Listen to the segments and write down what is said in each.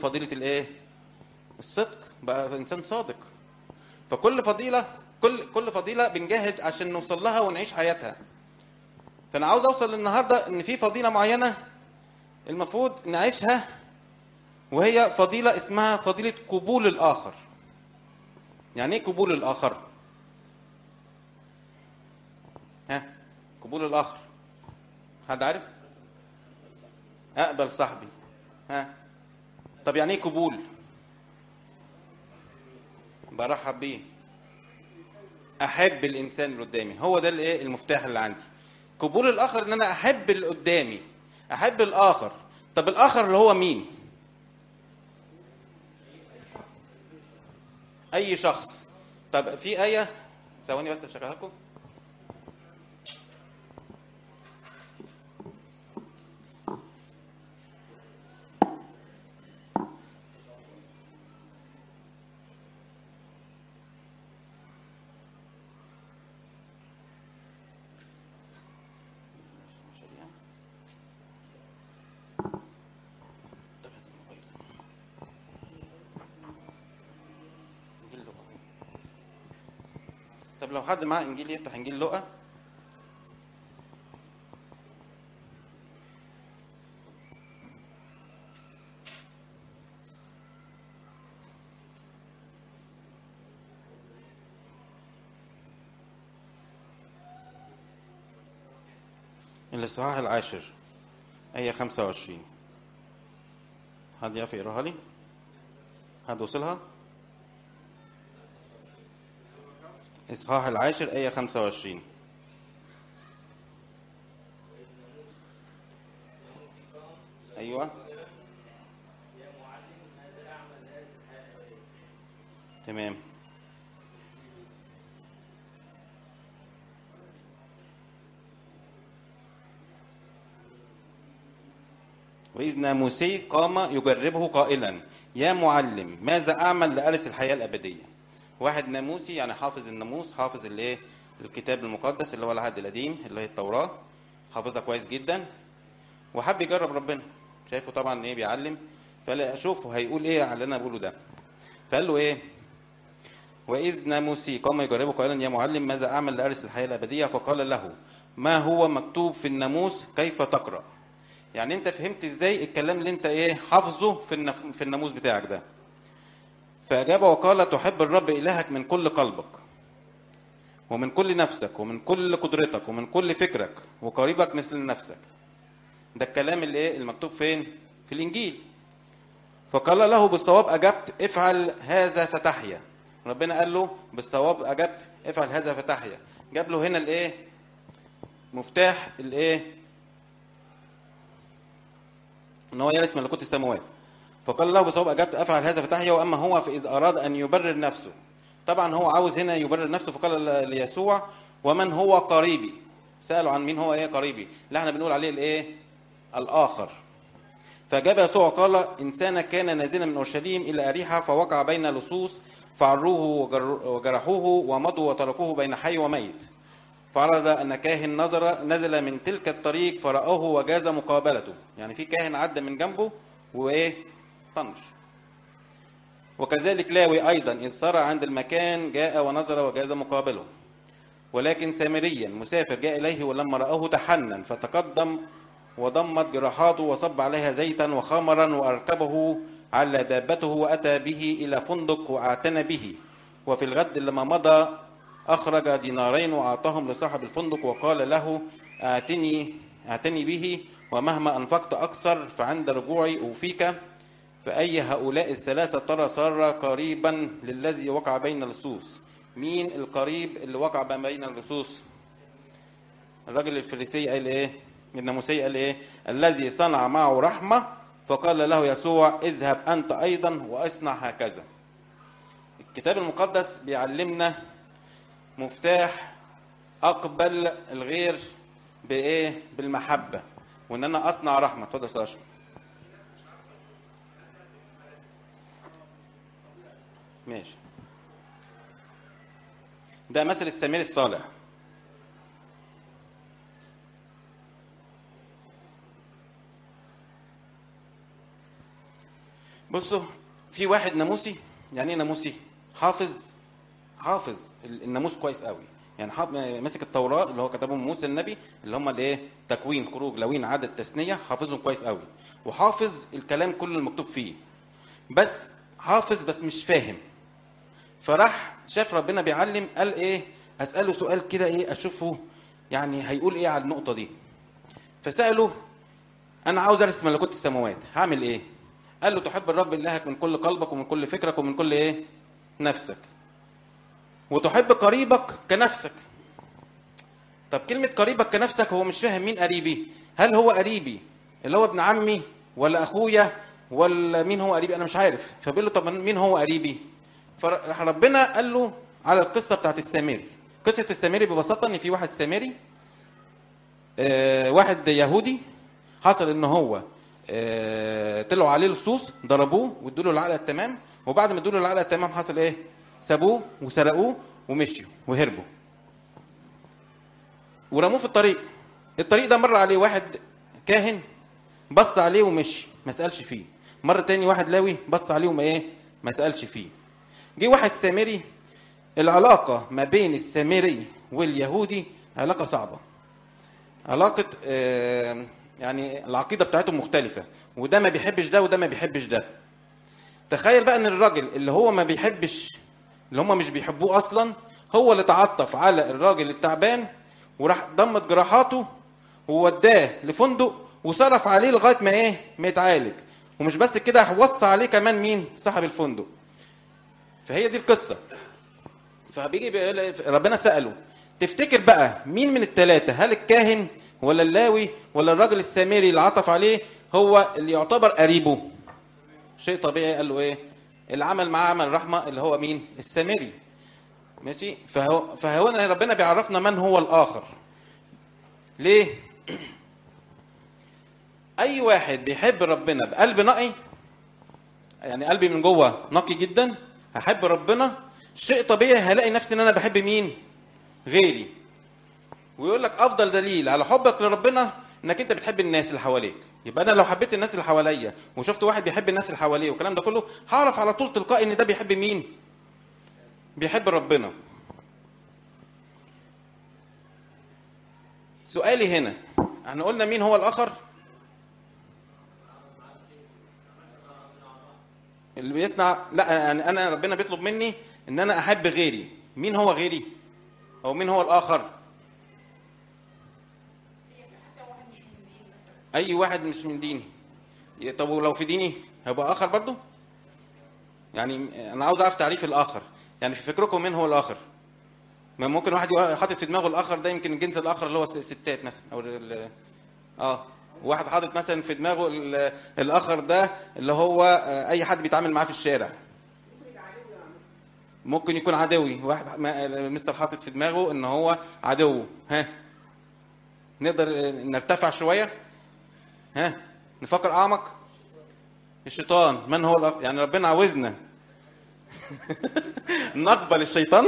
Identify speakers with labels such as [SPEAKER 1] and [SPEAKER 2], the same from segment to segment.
[SPEAKER 1] فضيله الايه الصدق بقى انسان صادق فكل فضيله كل كل فضيله بنجاهد عشان نوصل لها ونعيش حياتها فانا عاوز اوصل النهارده ان في فضيله معينه المفروض نعيشها وهي فضيله اسمها فضيله قبول الاخر يعني ايه قبول الاخر ها قبول الاخر حد عارف اقبل صاحبي ها طب يعني ايه قبول برحب بيه احب الانسان اللي قدامي هو ده الايه المفتاح اللي عندي قبول الاخر ان انا احب اللي قدامي احب الاخر طب الاخر اللي هو مين اي شخص طب في ايه ثواني بس اشغلها لكم طب لو حد معاه انجيل يفتح انجيل لقا الاصحاح العاشر آية 25 حد يعرف يقراها لي؟ حد وصلها؟ إصحاح العاشر آية 25 أيوة تمام وإذ ناموسي قام يجربه قائلا يا معلم ماذا أعمل لأرث الحياة الأبدية واحد ناموسي يعني حافظ الناموس حافظ الايه الكتاب المقدس اللي هو العهد القديم اللي هي التوراة حافظها كويس جدا وحب يجرب ربنا شايفه طبعا ايه بيعلم فقال اشوفه هيقول ايه على اللي انا بقوله ده فقال له ايه وإذ ناموسي قام يجربه قائلا يا معلم ماذا أعمل لأرث الحياة الأبدية فقال له ما هو مكتوب في الناموس كيف تقرأ يعني أنت فهمت إزاي الكلام اللي أنت إيه حافظه في النف... في الناموس بتاعك ده فأجاب وقال تحب الرب إلهك من كل قلبك ومن كل نفسك ومن كل قدرتك ومن كل فكرك وقريبك مثل نفسك ده الكلام اللي ايه المكتوب فين في الانجيل فقال له بالصواب اجبت افعل هذا فتحيا ربنا قال له بالصواب اجبت افعل هذا فتحيا جاب له هنا الايه مفتاح الايه ان هو يرث ملكوت السماوات فقال له بصواب اجبت افعل هذا فتحيا واما هو فاذ اراد ان يبرر نفسه طبعا هو عاوز هنا يبرر نفسه فقال ليسوع ومن هو قريبي سالوا عن مين هو ايه قريبي لا احنا بنقول عليه الايه الاخر فجاب يسوع قال انسان كان نازلا من اورشليم الى اريحه فوقع بين لصوص فعروه وجرحوه ومضوا وتركوه بين حي وميت فعرض ان كاهن نظر نزل من تلك الطريق فرآه وجاز مقابلته يعني في كاهن عدى من جنبه وايه طنش وكذلك لاوي ايضا اذ صار عند المكان جاء ونظر وجاز مقابله ولكن سامريا مسافر جاء اليه ولما رآه تحنن فتقدم وضمت جراحاته وصب عليها زيتا وخمرا واركبه على دابته واتى به الى فندق واعتنى به وفي الغد لما مضى اخرج دينارين واعطاهم لصاحب الفندق وقال له اعتني اعتني به ومهما انفقت اكثر فعند رجوعي اوفيك فأي هؤلاء الثلاثة ترى صار قريبا للذي وقع بين اللصوص مين القريب اللي وقع بين اللصوص الراجل الفريسي قال ايه الناموسي قال ايه الذي صنع معه رحمة فقال له يسوع اذهب أنت أيضا وأصنع هكذا الكتاب المقدس بيعلمنا مفتاح أقبل الغير بإيه بالمحبة وإن أنا أصنع رحمة اتفضل يا أشرف ماشي ده مثل السمير الصالح بصوا في واحد ناموسي يعني ايه ناموسي حافظ حافظ ال- الناموس كويس قوي يعني حاف- ماسك التوراه اللي هو كتبهم موسى النبي اللي هم الايه تكوين خروج لوين عدد تثنيه حافظهم كويس قوي وحافظ الكلام كله المكتوب فيه بس حافظ بس مش فاهم فراح شاف ربنا بيعلم قال ايه اساله سؤال كده ايه اشوفه يعني هيقول ايه على النقطه دي فساله انا عاوز ارث ملكوت السماوات هعمل ايه قال له تحب الرب الهك من كل قلبك ومن كل فكرك ومن كل ايه نفسك وتحب قريبك كنفسك طب كلمة قريبك كنفسك هو مش فاهم مين قريبي هل هو قريبي اللي هو ابن عمي ولا اخويا ولا مين هو قريبي انا مش عارف فبيقول له طب مين هو قريبي فراح ربنا قال له على القصة بتاعت السامري قصة السامري ببساطة ان في واحد سامري آه، واحد يهودي حصل ان هو آه، طلعوا عليه لصوص ضربوه وادوا له العقله التمام وبعد ما ادوا له العقله التمام حصل ايه؟ سابوه وسرقوه ومشيوا وهربوا. ورموه في الطريق. الطريق ده مر عليه واحد كاهن بص عليه ومشي ما سالش فيه. مره تاني واحد لاوي بص عليه وما ايه؟ ما سالش فيه. جه واحد سامري العلاقه ما بين السامري واليهودي علاقه صعبه. علاقة آه، يعني العقيدة بتاعتهم مختلفة وده ما بيحبش ده وده ما بيحبش ده تخيل بقى ان الراجل اللي هو ما بيحبش اللي هم مش بيحبوه اصلا هو اللي تعطف على الراجل التعبان وراح ضمت جراحاته ووداه لفندق وصرف عليه لغايه ما ايه ما يتعالج ومش بس كده وصى عليه كمان مين صاحب الفندق فهي دي القصه فبيجي بيقول ربنا سأله تفتكر بقى مين من الثلاثة هل الكاهن ولا اللاوي ولا الراجل السامري اللي عطف عليه هو اللي يعتبر قريبه شيء طبيعي قال له ايه العمل معاه عمل رحمة اللي هو مين السامري ماشي فهو فهو ربنا بيعرفنا من هو الآخر ليه أي واحد بيحب ربنا بقلب نقي يعني قلبي من جوه نقي جدا هحب ربنا شيء طبيعي هلاقي نفسي ان انا بحب مين غيري ويقول لك افضل دليل على حبك لربنا انك انت بتحب الناس اللي حواليك يبقى انا لو حبيت الناس اللي حواليا وشفت واحد بيحب الناس اللي حواليه والكلام ده كله هعرف على طول تلقائي ان ده بيحب مين بيحب ربنا سؤالي هنا احنا قلنا مين هو الاخر اللي بيصنع لا يعني انا ربنا بيطلب مني ان انا احب غيري مين هو غيري او مين هو الاخر اي واحد مش من ديني طب ولو في ديني هيبقى اخر برضو يعني انا عاوز اعرف تعريف الاخر يعني في فكركم مين هو الاخر ما ممكن واحد يبقى حاطط في دماغه الاخر ده يمكن الجنس الاخر اللي هو الستات مثلا او ال- اه واحد حاطط مثلا في دماغه ال- الاخر ده اللي هو آه، اي حد بيتعامل معاه في الشارع ممكن يكون عدوي واحد ما- مستر حاطط في دماغه ان هو عدو ها نقدر آه، نرتفع شويه ها نفكر اعمق الشيطان من هو الأخ... يعني ربنا عاوزنا نقبل الشيطان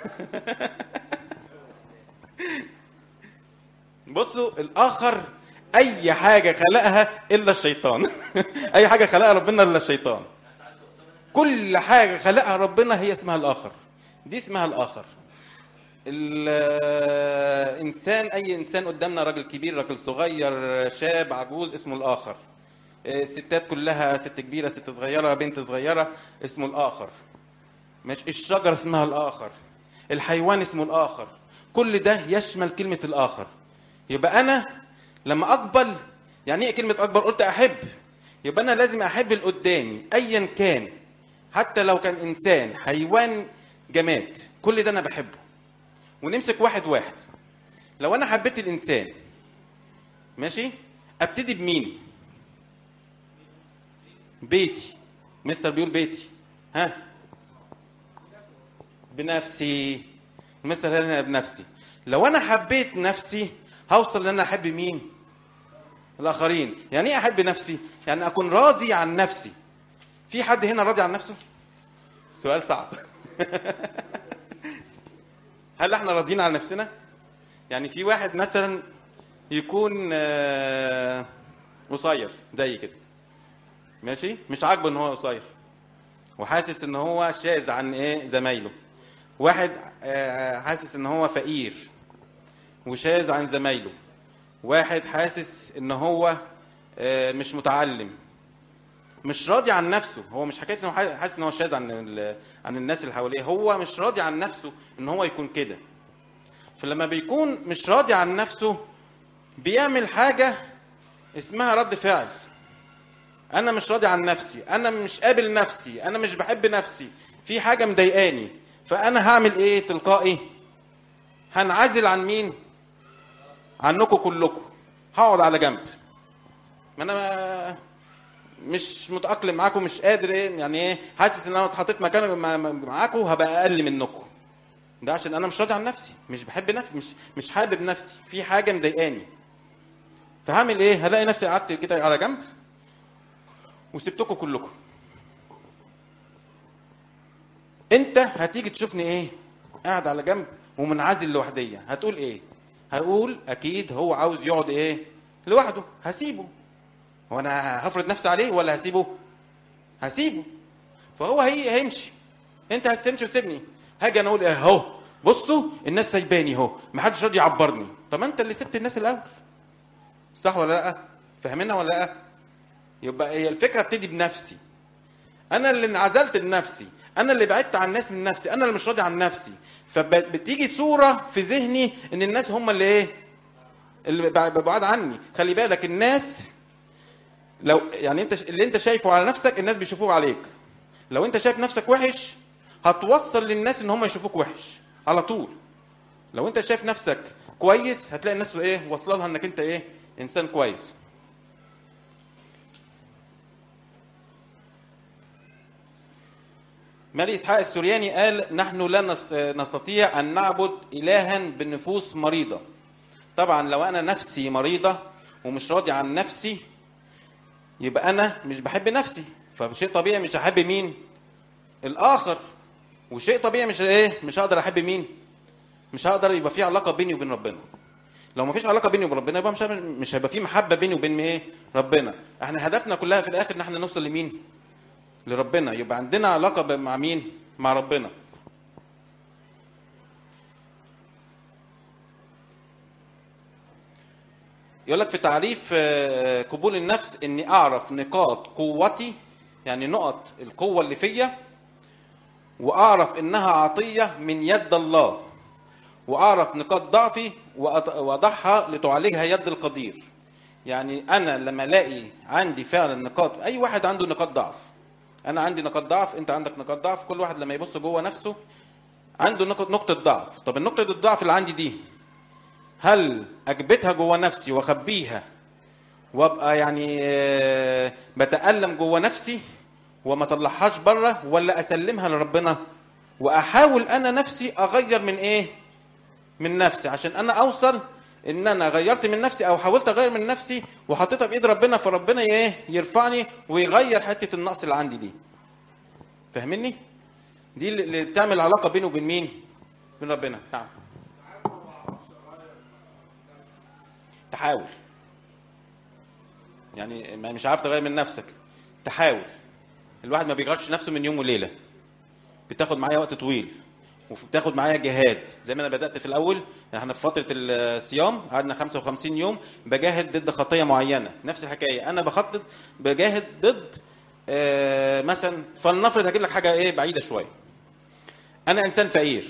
[SPEAKER 1] بصوا الاخر اي حاجه خلقها الا الشيطان اي حاجه خلقها ربنا الا الشيطان كل حاجه خلقها ربنا هي اسمها الاخر دي اسمها الاخر الانسان اي انسان قدامنا راجل كبير راجل صغير شاب عجوز اسمه الاخر الستات كلها ست كبيره ست صغيره بنت صغيره اسمه الاخر مش الشجره اسمها الاخر الحيوان اسمه الاخر كل ده يشمل كلمه الاخر يبقى انا لما اقبل يعني ايه كلمه اكبر قلت احب يبقى انا لازم احب اللي قدامي ايا كان حتى لو كان انسان حيوان جماد كل ده انا بحبه ونمسك واحد واحد لو انا حبيت الانسان ماشي ابتدي بمين بيتي مستر بيقول بيتي ها بنفسي مستر هنا بنفسي لو انا حبيت نفسي هوصل ان انا احب مين الاخرين يعني ايه احب نفسي يعني اكون راضي عن نفسي في حد هنا راضي عن نفسه سؤال صعب هل احنا راضيين عن نفسنا يعني في واحد مثلا يكون آه، قصير زي كده ماشي مش عاجبه ان هو قصير وحاسس ان هو شاذ عن ايه زمايله واحد آه، حاسس ان هو فقير وشاذ عن زمايله واحد حاسس ان هو آه، مش متعلم مش راضي عن نفسه هو مش حكايه انه حاسس ان هو شاذ عن ال- عن الناس اللي حواليه هو مش راضي عن نفسه ان هو يكون كده فلما بيكون مش راضي عن نفسه بيعمل حاجه اسمها رد فعل انا مش راضي عن نفسي انا مش قابل نفسي انا مش بحب نفسي في حاجه مضايقاني فانا هعمل ايه تلقائي هنعزل عن مين عنكم كلكم هقعد على جنب ما انا ما مش متاقلم معاكم مش قادر ايه يعني ايه حاسس ان انا اتحطيت مكان مع- مع- معاكم هبقى اقل منكم ده عشان انا مش راضي عن نفسي مش بحب نفسي مش مش حابب نفسي في حاجه مضايقاني فهعمل ايه هلاقي نفسي قعدت كده على جنب وسبتكم كلكم انت هتيجي تشوفني ايه قاعد على جنب ومنعزل لوحديا هتقول ايه هقول اكيد هو عاوز يقعد ايه لوحده هسيبه هو انا هفرض نفسي عليه ولا هسيبه هسيبه فهو هي هيمشي انت هتمشي وتسيبني هاجي انا اقول اهو بصوا الناس سايباني اهو محدش راضي يعبرني طب ما انت اللي سبت الناس الاول صح ولا لا فاهمينها ولا لا يبقى هي الفكره بتدي بنفسي انا اللي انعزلت بنفسي انا اللي بعدت عن الناس من نفسي انا اللي مش راضي عن نفسي فبتيجي صوره في ذهني ان الناس هم اللي ايه اللي بع- بعاد عني خلي بالك الناس لو يعني انت اللي انت شايفه على نفسك الناس بيشوفوه عليك لو انت شايف نفسك وحش هتوصل للناس ان هم يشوفوك وحش على طول لو انت شايف نفسك كويس هتلاقي الناس ايه واصله لها انك انت ايه انسان كويس مالي اسحاق السورياني قال نحن لا نس- نستطيع ان نعبد الها بالنفوس مريضه طبعا لو انا نفسي مريضه ومش راضي عن نفسي يبقى انا مش بحب نفسي فشيء طبيعي مش هحب مين الاخر وشيء طبيعي مش ايه مش هقدر احب مين مش هقدر يبقى في علاقه بيني وبين ربنا لو ما فيش علاقه بيني وبين ربنا يبقى مش هب- مش هيبقى في محبه بيني وبين ايه ربنا احنا هدفنا كلها في الاخر ان احنا نوصل لمين لربنا يبقى عندنا علاقه ب- مع مين مع ربنا يقول لك في تعريف آه، قبول النفس اني اعرف نقاط قوتي يعني نقط القوه اللي فيا واعرف انها عطيه من يد الله واعرف نقاط ضعفي وأض- واضعها لتعالجها يد القدير يعني انا لما الاقي عندي فعلا نقاط اي واحد عنده نقاط ضعف انا عندي نقاط ضعف انت عندك نقاط ضعف كل واحد لما يبص جوه نفسه عنده نقطه نقطه ضعف طب النقطه الضعف اللي عندي دي هل اكبتها جوه نفسي واخبيها وابقى يعني آه، بتألم جوه نفسي وما اطلعهاش بره ولا اسلمها لربنا واحاول انا نفسي اغير من ايه من نفسي عشان انا اوصل ان انا غيرت من نفسي او حاولت اغير من نفسي وحطيتها بايد ربنا فربنا ايه يرفعني ويغير حته النقص اللي عندي دي فاهمني دي اللي اللي بتعمل علاقه بيني وبين مين بين ربنا نعم تحاول يعني ما- مش عارف تغير من نفسك تحاول الواحد ما بيغيرش نفسه من يوم وليله بتاخد معايا وقت طويل وبتاخد معايا جهاد زي ما انا بدات في الاول احنا في فتره الصيام قعدنا 55 يوم بجاهد ضد خطيه معينه نفس الحكايه انا بخطط بجاهد ضد آه، مثلا فلنفرض هجيب لك حاجه ايه بعيده شويه انا انسان فقير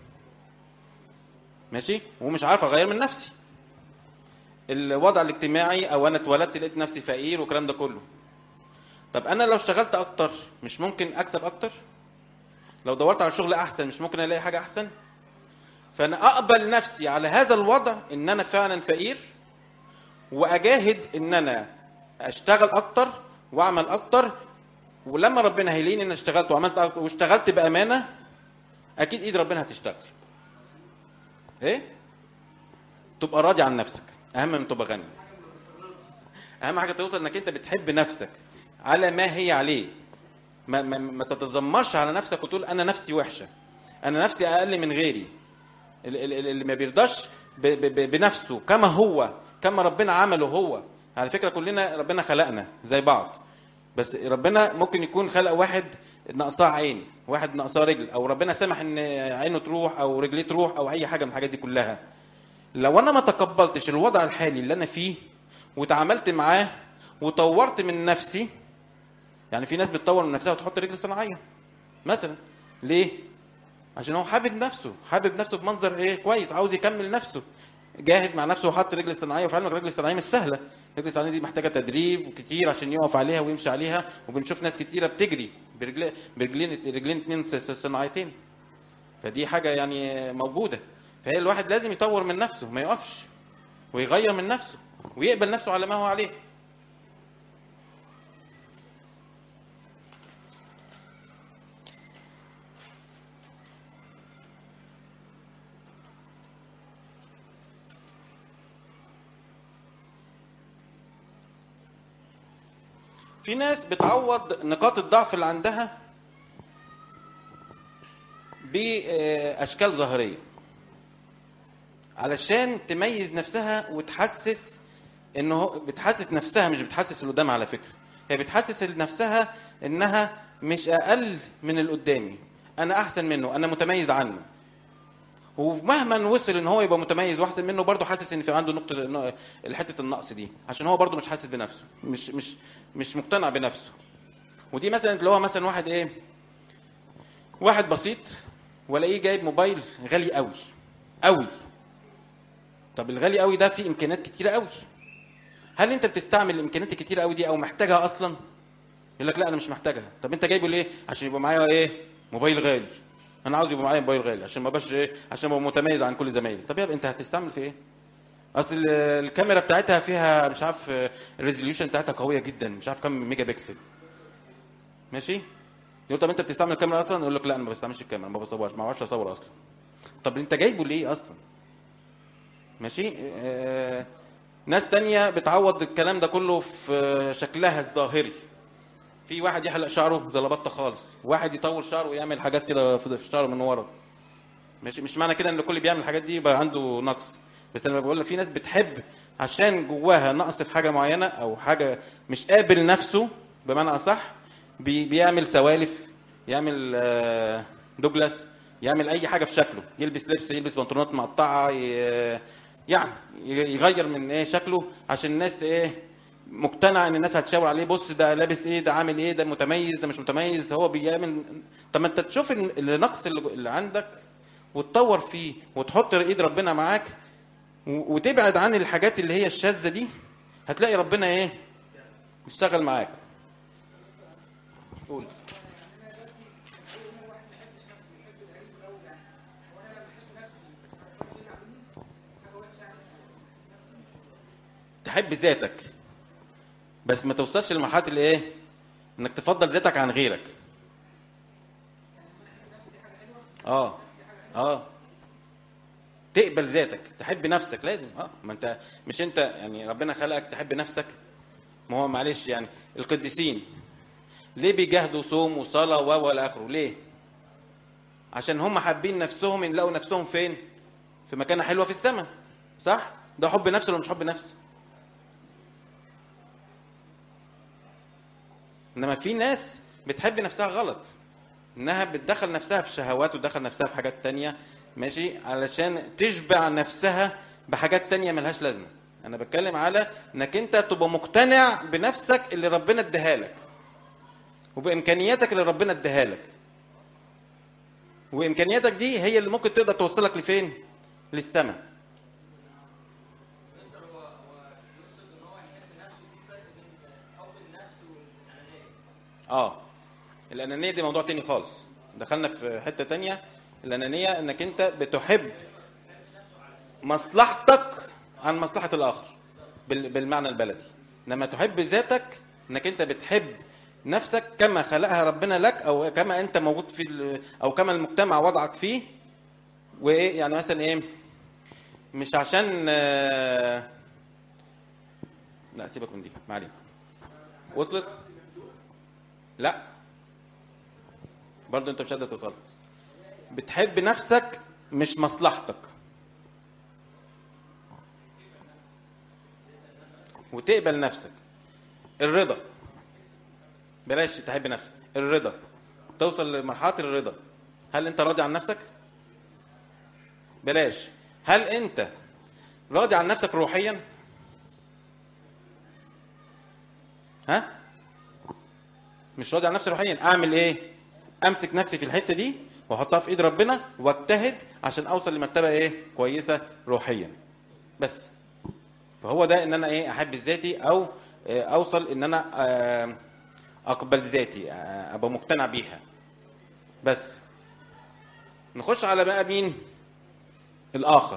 [SPEAKER 1] ماشي ومش عارف اغير من نفسي الوضع الاجتماعي او انا اتولدت لقيت نفسي فقير والكلام ده كله طب انا لو اشتغلت اكتر مش ممكن اكسب اكتر لو دورت على شغل احسن مش ممكن الاقي حاجه احسن فانا اقبل نفسي على هذا الوضع ان انا فعلا فقير واجاهد ان انا اشتغل اكتر واعمل اكتر ولما ربنا هيلاقيني ان أنا اشتغلت وعملت أكتر واشتغلت بامانه اكيد ايد ربنا هتشتغل ايه تبقى راضي عن نفسك اهم من تبقى غني اهم حاجه توصل انك انت بتحب نفسك على ما هي عليه ما, ما, ما تتذمرش على نفسك وتقول انا نفسي وحشه انا نفسي اقل من غيري ال- ال- ال- اللي ما بيرضاش ب- ب- ب- بنفسه كما هو كما ربنا عمله هو على فكره كلنا ربنا خلقنا زي بعض بس ربنا ممكن يكون خلق واحد ناقصاه عين واحد ناقصاه رجل او ربنا سمح ان عينه تروح او رجليه تروح او اي حاجه من الحاجات دي كلها لو انا ما تقبلتش الوضع الحالي اللي انا فيه وتعاملت معاه وطورت من نفسي يعني في ناس بتطور من نفسها وتحط رجل صناعيه مثلا ليه عشان هو حابب نفسه حابب نفسه بمنظر ايه كويس عاوز يكمل نفسه جاهد مع نفسه وحط رجل صناعيه وفي علمك الرجل الصناعيه مش سهله الرجل الصناعيه دي محتاجه تدريب كتير عشان يقف عليها ويمشي عليها وبنشوف ناس كتيره بتجري برجل برجلين رجلين اتنين صناعيتين فدي حاجه يعني موجوده فهي الواحد لازم يطور من نفسه ما يقفش ويغير من نفسه ويقبل نفسه على ما هو عليه في ناس بتعوض نقاط الضعف اللي عندها باشكال ظاهريه علشان تميز نفسها وتحسس انه بتحسس نفسها مش بتحسس اللي قدامها على فكره هي بتحسس نفسها انها مش اقل من اللي قدامي انا احسن منه انا متميز عنه ومهما وصل ان هو يبقى متميز واحسن منه برضه حاسس ان في عنده نقطه حته النقص دي عشان هو برضه مش حاسس بنفسه مش مش مش مقتنع بنفسه ودي مثلا اللي هو مثلا واحد ايه واحد بسيط والاقيه جايب موبايل غالي قوي قوي طب الغالي قوي ده فيه امكانيات كتيره قوي هل انت بتستعمل الامكانيات الكتيره قوي دي او محتاجها اصلا يقول لك لا انا مش محتاجها طب انت جايبه ليه عشان يبقى معايا ايه موبايل غالي انا عاوز يبقى معايا موبايل غالي عشان ما بقاش ايه عشان ابقى متميز عن كل زمايلي طب يبقى انت هتستعمل في ايه اصل الكاميرا بتاعتها فيها مش عارف الريزوليوشن بتاعتها قويه جدا مش عارف كام ميجا بكسل ماشي يقول طب انت بتستعمل الكاميرا اصلا يقول لك لا انا ما بستعملش الكاميرا ما بصورش ما بعرفش اصور اصلا طب انت جايبه ليه اصلا ماشي آه ناس تانية بتعوض الكلام ده كله في شكلها الظاهري في واحد يحلق شعره زي لبطه خالص واحد يطول شعره ويعمل حاجات كده في شعره من ورا ماشي مش معنى كده ان الكل بيعمل الحاجات دي يبقى عنده نقص بس انا بقول لك في ناس بتحب عشان جواها نقص في حاجه معينه او حاجه مش قابل نفسه بمعنى اصح بي بيعمل سوالف يعمل دوجلاس يعمل اي حاجه في شكله يلبس لبس يلبس بنطلونات مقطعه يعني يغير من ايه شكله عشان الناس ايه مقتنع ان الناس هتشاور عليه بص ده لابس ايه ده عامل ايه ده متميز ده مش متميز هو بيعمل طب ما انت تشوف النقص اللي عندك وتطور فيه وتحط ايد ربنا معاك وتبعد عن الحاجات اللي هي الشاذه دي هتلاقي ربنا ايه يشتغل معاك قول تحب ذاتك بس ما توصلش لمرحله اللي ايه انك تفضل ذاتك عن غيرك اه اه تقبل ذاتك تحب نفسك لازم اه ما انت مش انت يعني ربنا خلقك تحب نفسك ما هو معلش يعني القديسين ليه بيجاهدوا صوم وصلاه و والى اخره ليه عشان هم حابين نفسهم يلاقوا نفسهم فين في مكانه حلوه في السماء صح ده حب نفس ولا مش حب نفس انما في ناس بتحب نفسها غلط انها بتدخل نفسها في شهوات وتدخل نفسها في حاجات تانية ماشي علشان تشبع نفسها بحاجات تانية ملهاش لازمة انا بتكلم على انك انت تبقى مقتنع بنفسك اللي ربنا اداها لك وبامكانياتك اللي ربنا اداها لك وامكانياتك دي هي اللي ممكن تقدر توصلك لفين للسماء اه الانانيه دي موضوع تاني خالص دخلنا في حته تانية الانانيه انك انت بتحب مصلحتك عن مصلحه الاخر بالمعنى البلدي انما تحب ذاتك انك انت بتحب نفسك كما خلقها ربنا لك او كما انت موجود في او كما المجتمع وضعك فيه وايه يعني مثلا ايه مش عشان لا سيبك من دي ما علينا وصلت لا برضه انت مش قادر توصل بتحب نفسك مش مصلحتك وتقبل نفسك الرضا بلاش تحب نفسك الرضا توصل لمرحله الرضا هل انت راضي عن نفسك بلاش هل انت راضي عن نفسك روحيا ها مش راضي عن نفسي روحيا اعمل ايه امسك نفسي في الحته دي واحطها في ايد ربنا واجتهد عشان اوصل لمرتبه ايه كويسه روحيا بس فهو ده ان انا ايه احب ذاتي او آه، اوصل ان انا آه، اقبل ذاتي آه، ابقى مقتنع بيها بس نخش على بقى مين الاخر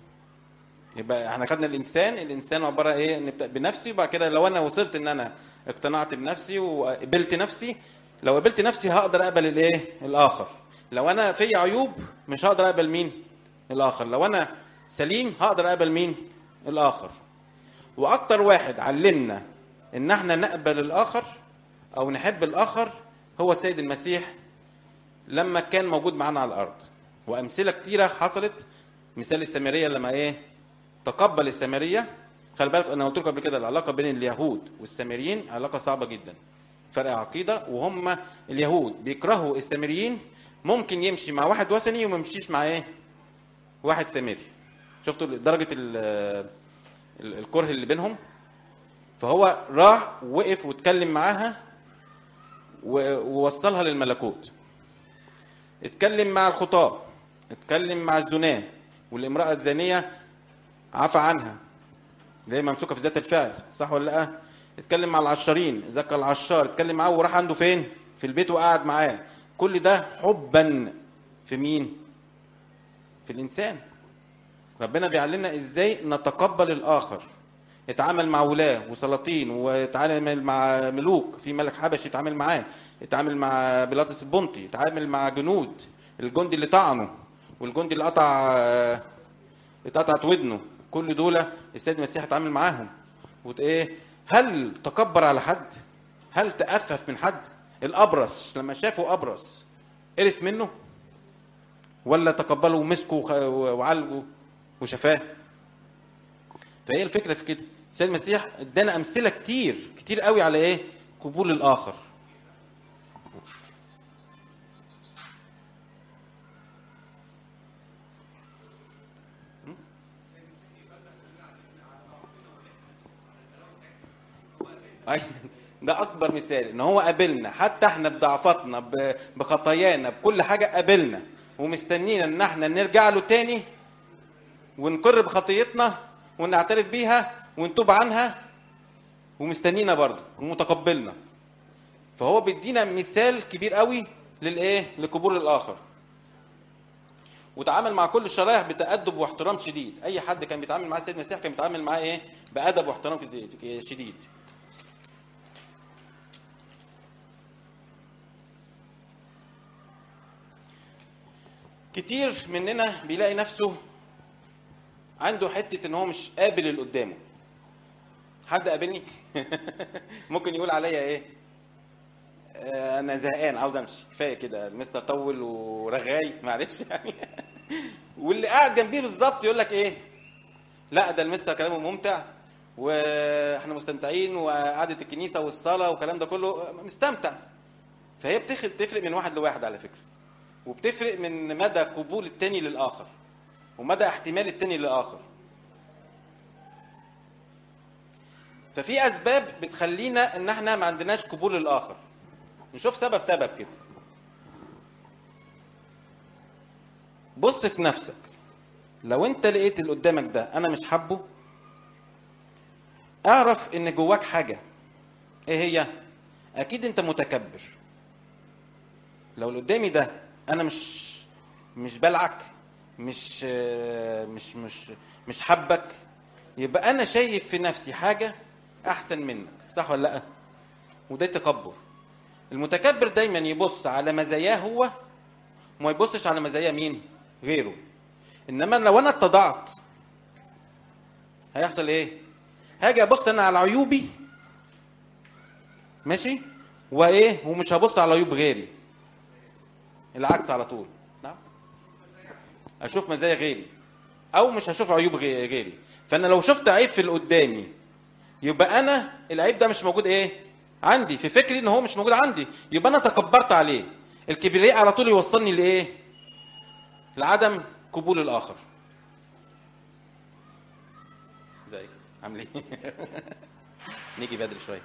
[SPEAKER 1] يبقى احنا خدنا الانسان الانسان عباره ايه نبدا بنفسي وبعد كده لو انا وصلت ان انا اقتنعت بنفسي وقبلت نفسي لو قبلت نفسي هقدر اقبل الايه الاخر لو انا في عيوب مش هقدر اقبل مين الاخر لو انا سليم هقدر اقبل مين الاخر واكتر واحد علمنا ان احنا نقبل الاخر او نحب الاخر هو السيد المسيح لما كان موجود معانا على الارض وامثله كتيره حصلت مثال السامريه لما ايه تقبل السامريه خلي بالك انا قلت لكم قبل كده العلاقه بين اليهود والسامريين علاقه صعبه جدا فرق عقيده وهم اليهود بيكرهوا السامريين ممكن يمشي مع واحد وثني وما يمشيش مع ايه واحد سامري شفتوا درجه ال- ال- الكره اللي بينهم فهو راح وقف واتكلم معاها و- ووصلها للملكوت اتكلم مع الخطاة اتكلم مع الزناة والامرأة الزانية عفى عنها اللي هي ممسوكة في ذات الفعل صح ولا لا اتكلم مع العشارين ذكر العشار اتكلم معاه وراح عنده فين في البيت وقعد معاه كل ده حبا في مين في الانسان ربنا بيعلمنا ازاي نتقبل الاخر اتعامل مع ولاة وسلاطين واتعامل مع ملوك في ملك حبشي اتعامل معاه اتعامل مع بيلاطس البنطي اتعامل مع جنود الجندي اللي طعنه والجندي اللي قطع آه، اتقطعت ودنه كل دول السيد المسيح اتعامل معاهم وت- ايه هل تكبر على حد هل تأفف من حد الأبرص لما شافوا أبرص قرف منه ولا تقبله ومسكه وخ- وعالجه وشفاه فهي الفكره في كده السيد المسيح ادانا امثله كتير كتير قوي على ايه قبول الاخر أي- ده اكبر مثال ان هو قابلنا حتى احنا بضعفاتنا ب- بخطايانا بكل حاجه قابلنا ومستنينا ان احنا نرجع له تاني ونقر بخطيتنا ونعترف بيها ونتوب عنها ومستنينا برضه ومتقبلنا فهو بيدينا مثال كبير قوي للايه لقبول الاخر وتعامل مع كل الشرائح بتأدب واحترام شديد اي حد كان بيتعامل مع السيد المسيح كان بيتعامل معاه ايه بأدب واحترام شديد كتير مننا بيلاقي نفسه عنده حته ان هو مش قابل اللي قدامه حد قابلني ممكن يقول عليا ايه آه، انا زهقان عاوز امشي كفايه كده المستر طول ورغاي معلش يعني واللي قاعد جنبيه بالظبط يقول لك ايه لا ده المستر كلامه ممتع واحنا مستمتعين وقعده الكنيسه والصلاه والكلام ده كله مستمتع فهي بتفرق بتفرق من واحد لواحد على فكره وبتفرق من مدى قبول التاني للاخر ومدى احتمال التاني للاخر ففي اسباب بتخلينا ان احنا ما عندناش قبول للاخر نشوف سبب سبب كده بص في نفسك لو انت لقيت اللي قدامك ده انا مش حابه اعرف ان جواك حاجه ايه هي اكيد انت متكبر لو اللي قدامي ده انا مش مش بلعك مش مش مش مش حبك يبقى انا شايف في نفسي حاجه احسن منك صح ولا لا وده تكبر المتكبر دايما يبص على مزاياه هو وما يبصش على مزايا مين غيره انما لو انا اتضعت هيحصل ايه هاجي ابص انا على عيوبي ماشي وايه ومش هبص على عيوب غيري العكس على طول نعم اشوف مزايا غيري او مش هشوف عيوب غي- غيري فانا لو شفت عيب في اللي قدامي يبقى انا العيب ده مش موجود ايه عندي في فكري ان هو مش موجود عندي يبقى انا تكبرت عليه الكبرياء على طول يوصلني لايه لعدم قبول الاخر ازيك عامل ايه نيجي بدري شويه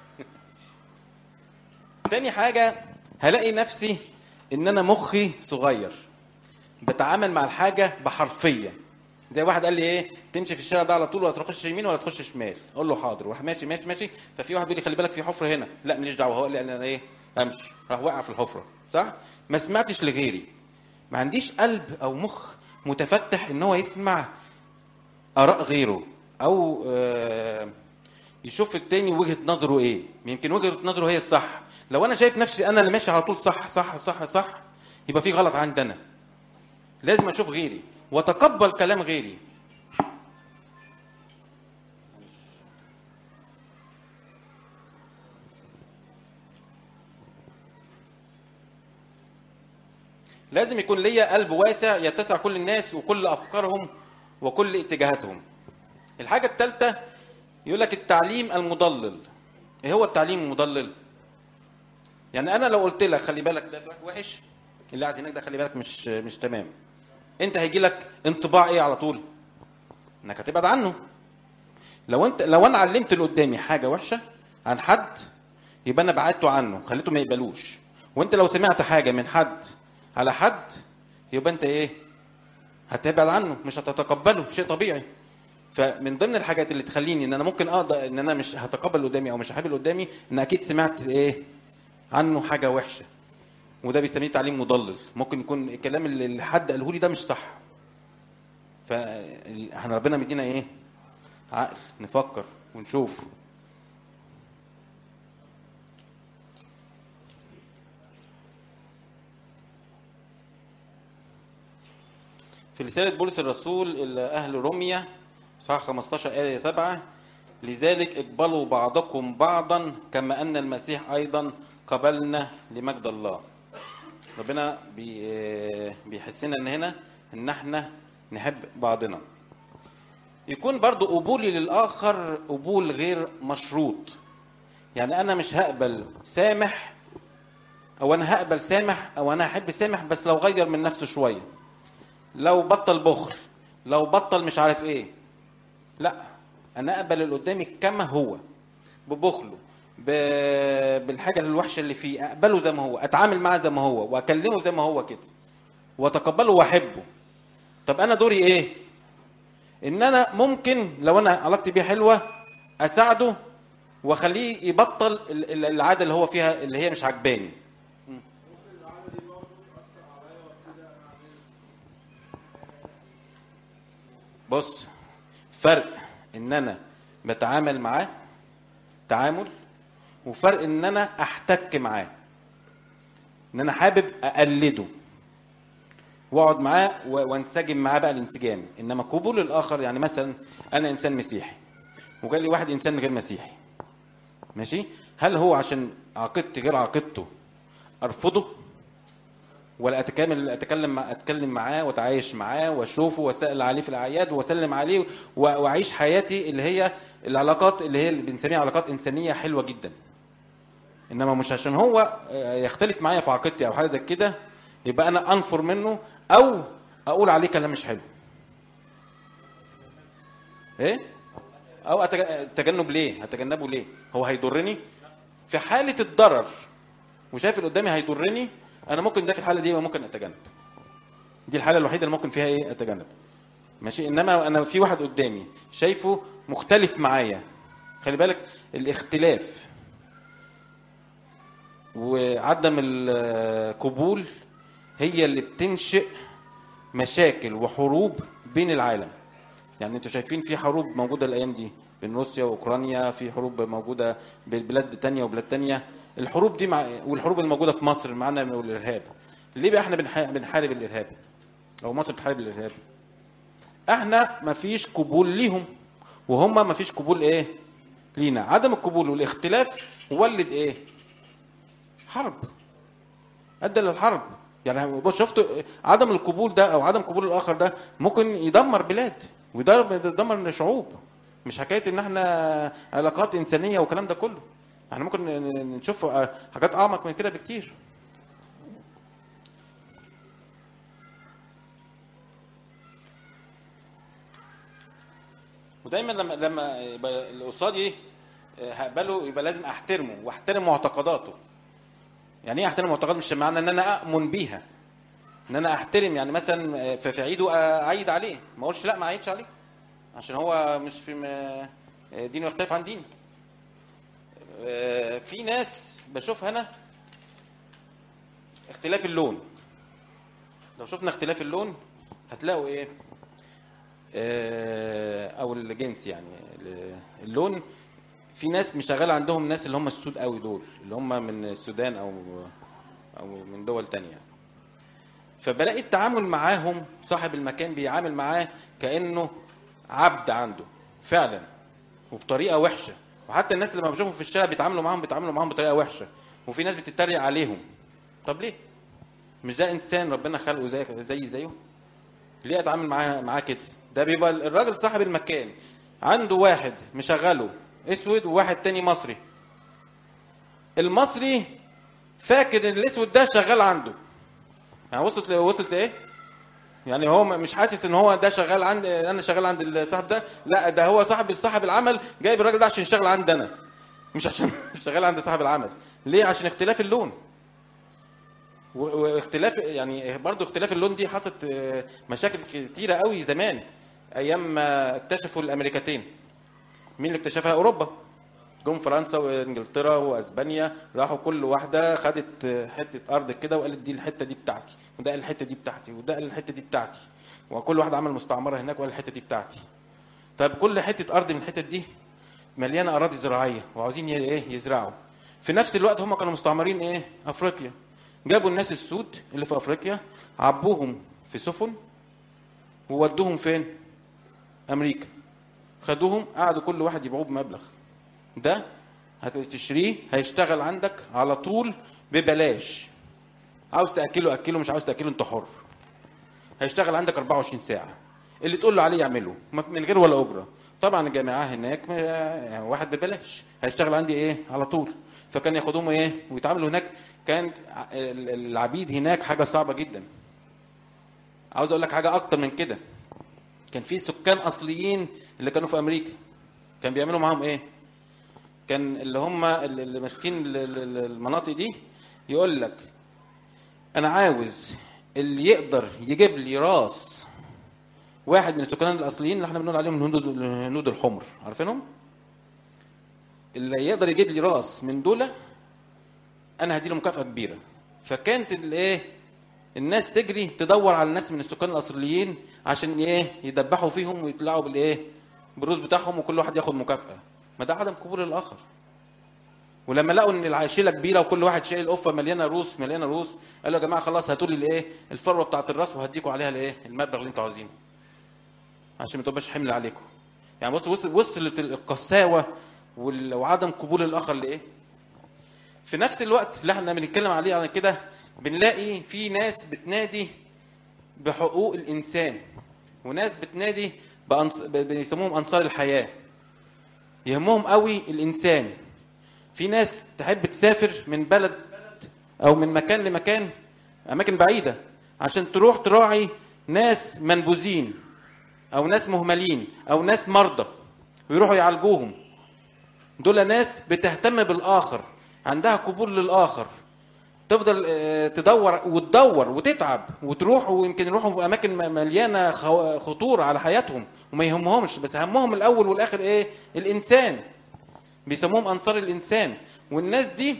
[SPEAKER 1] تاني حاجه هلاقي نفسي ان انا مخي صغير بتعامل مع الحاجه بحرفيه زي واحد قال لي ايه تمشي في الشارع ده على طول ولا تخش يمين ولا تخش شمال اقول له حاضر وراح ماشي ماشي ماشي ففي واحد بيقول لي خلي بالك في حفره هنا لا ماليش دعوه هو قال لي انا ايه امشي راح وقع في الحفره صح ما سمعتش لغيري ما عنديش قلب او مخ متفتح ان هو يسمع اراء غيره او آه، يشوف التاني وجهه نظره ايه يمكن وجهه نظره هي الصح لو انا شايف نفسي انا اللي ماشي على طول صح صح صح صح يبقى في غلط عندي انا لازم اشوف غيري واتقبل كلام غيري لازم يكون ليا قلب واسع يتسع كل الناس وكل افكارهم وكل اتجاهاتهم الحاجه الثالثه يقول لك التعليم المضلل ايه هو التعليم المضلل يعني انا لو قلت لك خلي بالك ده وحش اللي قاعد هناك ده خلي بالك مش مش تمام انت هيجي لك انطباع ايه على طول انك هتبعد عنه لو انت لو انا علمت اللي قدامي حاجه وحشه عن حد يبقى انا بعدته عنه خليته ما يقبلوش وانت لو سمعت حاجه من حد على حد يبقى انت ايه هتبعد عنه مش هتتقبله شيء طبيعي فمن ضمن الحاجات اللي تخليني ان انا ممكن اقدر ان انا مش هتقبل اللي قدامي او مش هحب اللي قدامي ان اكيد سمعت ايه عنه حاجه وحشه وده بيسميه تعليم مضلل ممكن يكون الكلام اللي اللي حد قاله لي ده مش صح فاحنا ربنا مدينا ايه عقل نفكر ونشوف في رسالة بولس الرسول إلى أهل روميا صح 15 آية 7 لذلك اقبلوا بعضكم بعضا كما أن المسيح أيضا قبلنا لمجد الله ربنا بي بيحسنا ان هنا ان احنا نحب بعضنا يكون برضو قبولي للاخر قبول غير مشروط يعني انا مش هقبل سامح او انا هقبل سامح او انا هحب سامح بس لو غير من نفسه شويه لو بطل بخل لو بطل مش عارف ايه لا انا اقبل اللي قدامي كما هو ببخله ب- بالحاجه الوحشه اللي فيه اقبله زي ما هو اتعامل معاه زي ما هو واكلمه زي ما هو كده واتقبله واحبه طب انا دوري ايه ان انا ممكن لو انا علاقتي بيه حلوه اساعده واخليه يبطل ال- ال- العاده اللي هو فيها اللي هي مش عجباني بص فرق ان انا بتعامل معاه تعامل وفرق ان انا احتك معاه ان انا حابب اقلده واقعد معاه و- وانسجم معاه بقى الانسجام انما قبول الاخر يعني مثلا انا انسان مسيحي وجالي واحد انسان غير مسيحي ماشي هل هو عشان عقيدتي غير عقيدته ارفضه ولا اتكامل اتكلم مع اتكلم معاه واتعايش معاه واشوفه واسال عليه في الاعياد واسلم عليه و- واعيش حياتي اللي هي العلاقات اللي هي اللي بنسميها علاقات انسانيه حلوه جدا انما مش عشان هو آه، يختلف معايا في عقيدتي او حاجه زي كده يبقى انا انفر منه او اقول عليه كلام مش حلو ايه او أتج- تجنب ليه هتجنبه ليه هو هيضرني في حاله الضرر وشايف اللي قدامي هيضرني انا ممكن ده في الحاله دي ممكن اتجنب دي الحاله الوحيده اللي ممكن فيها ايه اتجنب ماشي انما انا في واحد قدامي شايفه مختلف معايا خلي بالك الاختلاف وعدم القبول هي اللي بتنشئ مشاكل وحروب بين العالم يعني انتوا شايفين في حروب موجوده الايام دي بين روسيا واوكرانيا في حروب موجوده ببلاد تانية وبلاد تانية الحروب دي مع والحروب الموجوده في مصر معانا من الارهاب ليه بقى احنا بنح- بنحارب الارهاب او مصر بتحارب الارهاب احنا مفيش قبول ليهم وهم مفيش قبول ايه لينا عدم القبول والاختلاف ولد ايه حرب ادى للحرب يعني بص شفت عدم القبول ده او عدم قبول الاخر ده ممكن يدمر بلاد ويدمر يدمر شعوب مش حكايه ان احنا علاقات انسانيه والكلام ده كله احنا ممكن ن- ن- نشوف آه، حاجات اعمق من كده بكتير ودايما لما لما يبقى اللي قصادي آه، هقبله يبقى لازم احترمه واحترم معتقداته يعني ايه احترم معتقدات مش معنى ان انا اؤمن بيها ان انا احترم يعني مثلا آه، في في عيده اعيد عليه ما اقولش لا ما اعيدش عليه عشان هو مش في م- آه، دينه يختلف عن ديني آه، في ناس بشوفها انا اختلاف اللون لو شفنا اختلاف اللون هتلاقوا ايه آه، او الجنس يعني ال- اللون في ناس مش شغاله عندهم ناس اللي هم السود قوي دول اللي هم من السودان او او من دول تانية فبلاقي التعامل معاهم صاحب المكان بيعامل معاه كانه عبد عنده فعلا وبطريقه وحشه وحتى الناس اللي ما بشوفهم في الشارع بيتعاملوا معاهم بيتعاملوا معاهم بطريقه وحشه وفي ناس بتتريق عليهم طب ليه مش ده انسان ربنا خلقه زي زي زيه ليه اتعامل معاه معاه كده ده بيبقى الراجل صاحب المكان عنده واحد مشغله اسود وواحد تاني مصري المصري فاكر ان الاسود ده شغال عنده يعني وصلت وصلت لايه يعني هو مش حاسس ان هو ده شغال عند انا شغال عند الصاحب ده لا ده هو صاحب صاحب العمل جايب الراجل ده عشان يشتغل عندي انا مش عشان شغال عند صاحب العمل ليه عشان اختلاف اللون و- واختلاف يعني برضو اختلاف اللون دي حصلت آه، مشاكل كتيره قوي زمان ايام ما اكتشفوا الامريكتين مين اللي اكتشفها اوروبا جم فرنسا وانجلترا واسبانيا راحوا كل واحده خدت آه، حته ارض كده وقالت دي الحته دي بتاعتي وده قال الحته دي بتاعتي وده قال الحته دي بتاعتي وكل واحد عمل مستعمره هناك وقال الحته دي بتاعتي طب كل حته ارض من الحتت دي مليانه اراضي زراعيه وعاوزين ي- ايه يزرعوا في نفس الوقت هم كانوا مستعمرين ايه افريقيا جابوا الناس السود اللي في افريقيا عبوهم في سفن وودوهم فين امريكا خدوهم قعدوا كل واحد يبيعوه بمبلغ ده هتشتريه هيشتغل عندك على طول ببلاش عاوز تاكله اكله مش عاوز تاكله انت حر هيشتغل عندك 24 ساعه اللي تقول له عليه يعمله ما- من غير ولا اجره طبعا الجامعه هناك ما- يعني واحد ببلاش هيشتغل عندي ايه على طول فكان ياخدهم ايه ويتعاملوا هناك كان ع- ال- العبيد هناك حاجه صعبه جدا عاوز اقول لك حاجه اكتر من كده كان في سكان اصليين اللي كانوا في امريكا كان بيعملوا معاهم ايه كان اللي هم اللي اللي ماسكين ال- ال- ال- المناطق دي يقول لك انا عاوز اللي يقدر يجيب لي راس واحد من السكان الاصليين اللي احنا بنقول عليهم الهنود الهنود الحمر عارفينهم اللي يقدر يجيب لي راس من دول انا هديله مكافاه كبيره فكانت الايه الناس تجري تدور على الناس من السكان الاصليين عشان ايه يدبحوا فيهم ويطلعوا بالايه بالروس بتاعهم وكل واحد ياخد مكافاه ما ده عدم قبول الاخر ولما لقوا ان العشيله كبيره وكل واحد شايل قفه مليانه روس مليانه روس قالوا يا جماعه خلاص هاتوا لي الايه الفروه بتاعت الراس وهديكوا عليها الايه المبلغ اللي انتوا عاوزينه عشان ما تبقاش حمل عليكم يعني بص وصل وصلت القساوه وال- وعدم قبول الاخر لايه في نفس الوقت اللي احنا بنتكلم عليه على كده بنلاقي في ناس بتنادي بحقوق الانسان وناس بتنادي بأنص... ب- بيسموهم انصار الحياه يهمهم قوي الانسان في ناس تحب تسافر من بلد او من مكان لمكان اماكن بعيده عشان تروح تراعي ناس منبوذين او ناس مهملين او ناس مرضى ويروحوا يعالجوهم دول ناس بتهتم بالاخر عندها قبول للاخر تفضل آه، تدور وتدور وتتعب وتروح ويمكن يروحوا في اماكن م- مليانه خو- خطوره على حياتهم وما يهمهمش بس همهم الاول والاخر ايه الانسان بيسموهم انصار الانسان والناس دي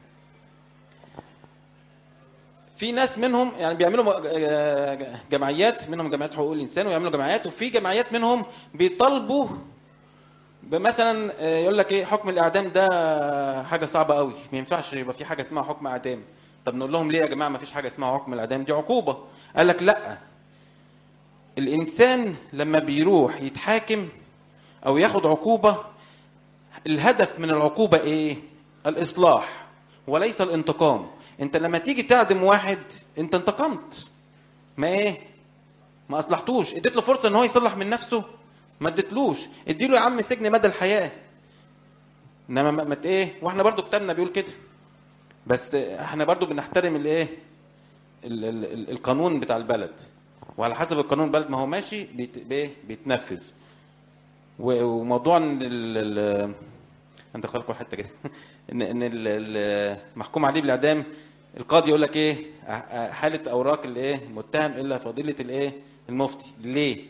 [SPEAKER 1] في ناس منهم يعني بيعملوا آه، جمعيات منهم جمعيات حقوق الانسان ويعملوا جمعيات وفي جمعيات منهم بيطالبوا مثلا يقول لك ايه حكم الاعدام ده حاجه صعبه قوي ما ينفعش يبقى في حاجه اسمها حكم اعدام طب نقول لهم ليه يا جماعه ما فيش حاجه اسمها حكم الاعدام دي عقوبه قال لك لا الانسان لما بيروح يتحاكم او ياخد عقوبه الهدف من العقوبه ايه الاصلاح وليس الانتقام انت لما تيجي تعدم واحد انت انتقمت ما ايه ما اصلحتوش اديت له فرصه ان هو يصلح من نفسه ما اديتلوش اديله يا عم سجن مدى الحياه انما ما ما ت- ايه واحنا برضو كتابنا بيقول كده بس احنا برضو بنحترم الايه ال- ال- ال- القانون بتاع البلد وعلى حسب القانون البلد ما هو ماشي بيت- بإيه؟ بيتنفذ و- وموضوع ان ال- ال- انت خلقوا حته كده ان ان ال- ال- محكوم عليه بالاعدام القاضي يقول لك ايه أ- أ- حاله اوراق الايه متهم الا فضيله الايه المفتي ليه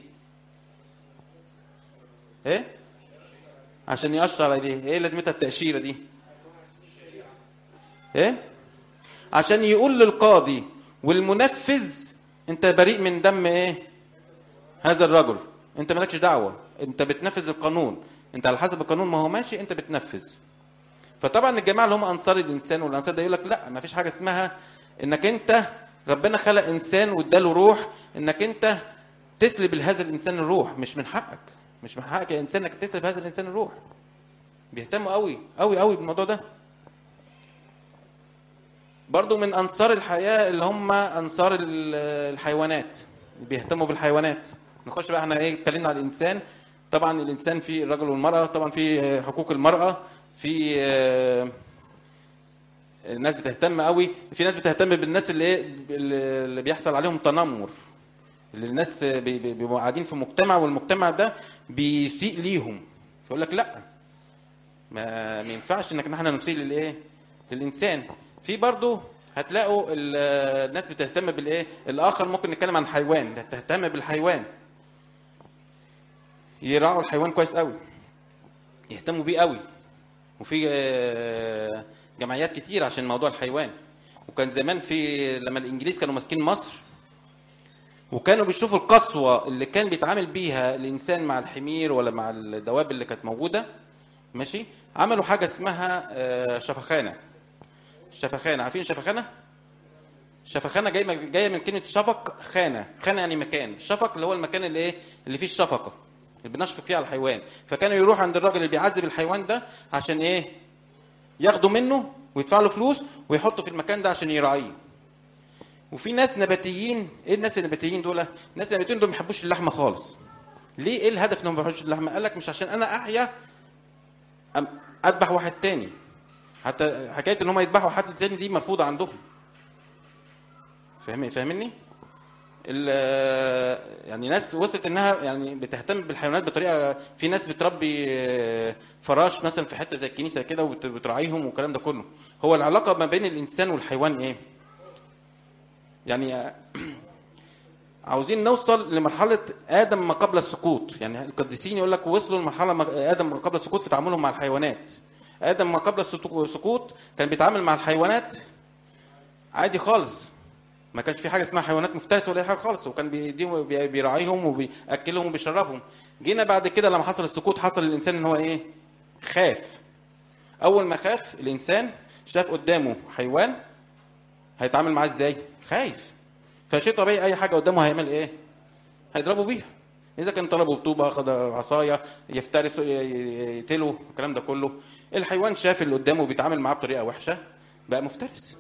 [SPEAKER 1] ايه عشان يأشر عليه ايه لازمتها التأشيرة دي ايه عشان يقول للقاضي والمنفذ انت بريء من دم ايه هذا الرجل انت مالكش دعوة انت بتنفذ القانون انت على حسب القانون ما هو ماشي انت بتنفذ فطبعا الجماعة اللي هم انصار الانسان والانصار ده يقول لك لا ما فيش حاجة اسمها انك انت ربنا خلق انسان واداله روح انك انت تسلب لهذا الانسان الروح مش من حقك مش من حقك يا انسان انك تسلب هذا الانسان الروح بيهتموا قوي قوي قوي بالموضوع ده برضو من انصار الحياه اللي هم انصار ال- الحيوانات بيهتموا بالحيوانات نخش بقى احنا ايه اتكلمنا على الانسان طبعا الانسان في الرجل والمراه طبعا في حقوق المراه في آه، الناس بتهتم قوي في ناس بتهتم بالناس اللي ايه اللي بيحصل عليهم تنمر اللي الناس بي- بي- بيبقوا قاعدين في مجتمع والمجتمع ده بيسيء ليهم فيقول لك لا ما, ما ينفعش انك احنا نسيء للايه للانسان في برضو هتلاقوا ال- الناس بتهتم بالايه الاخر ممكن نتكلم عن حيوان تهتم بالحيوان يراعوا الحيوان كويس قوي يهتموا بيه قوي وفي آه، جمعيات كتير عشان موضوع الحيوان وكان زمان في لما الانجليز كانوا ماسكين مصر وكانوا بيشوفوا القسوة اللي كان بيتعامل بيها الإنسان مع الحمير ولا مع الدواب اللي كانت موجودة ماشي عملوا حاجة اسمها آه، شفخانة الشفخانة عارفين الشفخانة؟ الشفخانة جاية جاية من كلمة شفق خانة خانة يعني مكان الشفق اللي هو المكان اللي ايه اللي فيه الشفقة اللي بنشفق فيه على الحيوان فكانوا يروحوا عند الراجل اللي بيعذب الحيوان ده عشان ايه ياخدوا منه ويدفعوا له فلوس ويحطوا في المكان ده عشان يراعيه وفي ناس نباتيين ايه الناس النباتيين دول الناس النباتيين دول ما بيحبوش اللحمه خالص ليه ايه الهدف انهم ما بيحبوش اللحمه قال لك مش عشان انا احيا أم- اذبح واحد تاني حتى حكايه ان هم يذبحوا حد تاني دي مرفوضه عندهم فاهم فاهمني ال- يعني ناس وصلت انها يعني بتهتم بالحيوانات بطريقه في ناس بتربي آه، فراش مثلا في حته زي الكنيسه كده وبتراعيهم والكلام ده كله هو العلاقه ما بين الانسان والحيوان ايه يعني عاوزين نوصل لمرحلة آدم ما قبل السقوط يعني القديسين يقول لك وصلوا لمرحلة ما- آدم ما قبل السقوط في تعاملهم مع الحيوانات آدم ما قبل السقو- السقوط كان بيتعامل مع الحيوانات عادي خالص ما كانش في حاجة اسمها حيوانات مفترسة ولا أي حاجة خالص وكان بيديهم بي- بيراعيهم وبيأكلهم وبيشربهم جينا بعد كده لما حصل السقوط حصل الإنسان إن هو إيه خاف أول ما خاف الإنسان شاف قدامه حيوان هيتعامل معاه ازاي؟ خايف فشيء طبيعي اي حاجه قدامه هيعمل ايه؟ هيضربه بيها اذا كان طلبه بطوبه اخذ عصايه يفترسه ي- ي- يقتله الكلام ده كله الحيوان شاف اللي قدامه بيتعامل معاه بطريقه وحشه بقى مفترس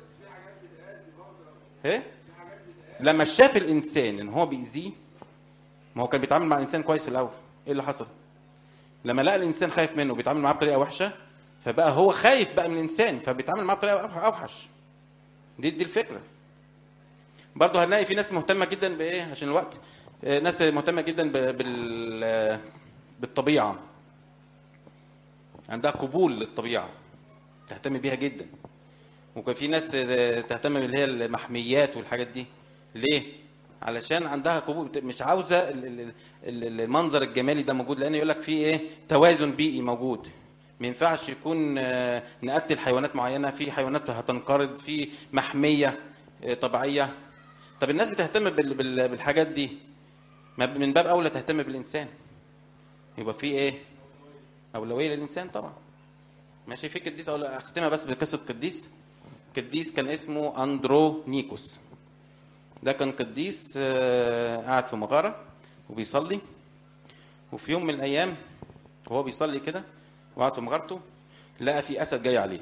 [SPEAKER 1] ايه لما شاف الانسان ان هو بيأذيه ما هو كان بيتعامل مع الانسان كويس في الاول ايه اللي حصل لما لقى الانسان خايف منه بيتعامل معاه بطريقه وحشه فبقى هو خايف بقى من الانسان فبيتعامل معاه بطريقه أوح- اوحش دي دي الفكره برضه هنلاقي في ناس مهتمه جدا بايه عشان الوقت آه، ناس مهتمه جدا ب- بال آه، بالطبيعه عندها قبول للطبيعه تهتم بيها جدا وكان في ناس آه، تهتم باللي هي المحميات والحاجات دي ليه علشان عندها قبول مش عاوزه ال- ال- ال- المنظر الجمالي ده موجود لان يقول لك في ايه توازن بيئي موجود ما ينفعش يكون آه، نقتل حيوانات معينه في حيوانات هتنقرض في محميه آه، طبيعيه طب الناس بتهتم بال- بال- بالحاجات دي ما ب- من باب اولى تهتم بالانسان يبقى في ايه اولويه للانسان طبعا ماشي في قديس اقول اختمها بس بقصه قديس قديس كان اسمه اندرو نيكوس ده كان قديس آه، قاعد في مغاره وبيصلي وفي يوم من الايام وهو بيصلي كده وقعد في مغارته لقى في اسد جاي عليه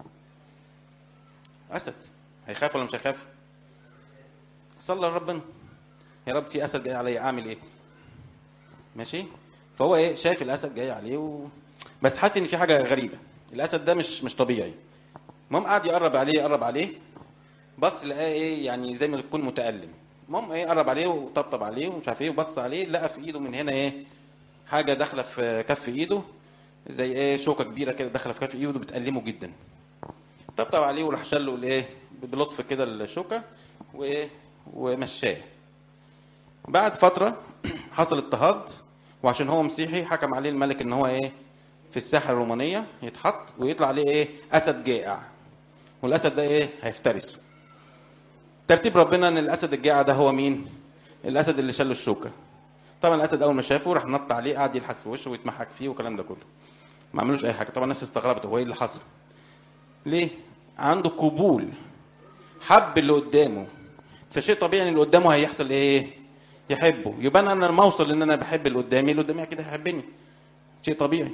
[SPEAKER 1] اسد هيخاف ولا مش هيخاف صلى لربنا يا رب في اسد جاي عليا اعمل ايه ماشي فهو ايه شايف الاسد جاي عليه و... بس حاسس ان في حاجه غريبه الاسد ده مش مش طبيعي المهم قعد يقرب عليه يقرب عليه بص لقاه ايه يعني زي ما يكون متألم المهم ايه قرب عليه وطبطب عليه ومش عارف ايه وبص عليه لقى في ايده من هنا ايه حاجه داخله في كف ايده زي ايه شوكه كبيره كده داخله في كف ايده بتألمه جدا طبطب عليه وراح شال له الايه بلطف كده الشوكه وايه ومشاه بعد فتره حصل اضطهاد وعشان هو مسيحي حكم عليه الملك ان هو ايه في الساحه الرومانيه يتحط ويطلع عليه ايه اسد جائع والاسد ده ايه هيفترسه ترتيب ربنا ان الاسد الجائع ده هو مين الاسد اللي شال له الشوكه طبعا الاسد اول ما شافه راح نط عليه قعد يلحس في وشه ويتمحك فيه والكلام ده كله ما عملوش اي حاجه طبعا الناس استغربت هو ايه اللي حصل ليه عنده قبول حب اللي قدامه فشيء طبيعي ان اللي قدامه هيحصل ايه يحبه يبقى انا لما اوصل ان انا بحب اللي قدامي اللي قدامي اكيد هيحبني شيء طبيعي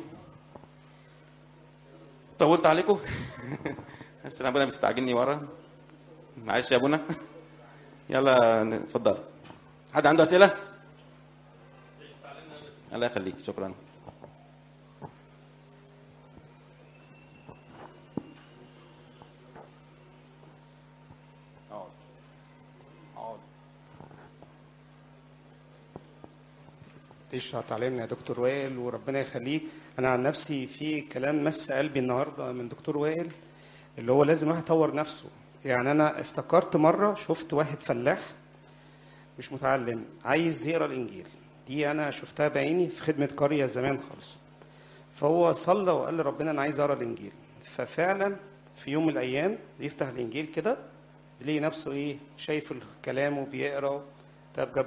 [SPEAKER 1] طولت عليكم عشان ابونا بيستعجلني ورا معلش يا ابونا يلا اتفضل حد عنده اسئله الله يخليك شكرا اقعد اقعد
[SPEAKER 2] تشرح تعليمنا يا دكتور وائل وربنا يخليك انا عن نفسي في كلام مس قلبي النهارده من دكتور وائل اللي هو لازم واحد يطور نفسه يعني انا افتكرت مره شفت واحد فلاح مش متعلم عايز يقرا الانجيل دي انا شفتها بعيني في خدمه قريه زمان خالص فهو صلى وقال لربنا انا عايز اقرا الانجيل ففعلا في يوم من الايام يفتح الانجيل كده يلاقي نفسه ايه شايف الكلام وبيقرا طب جاب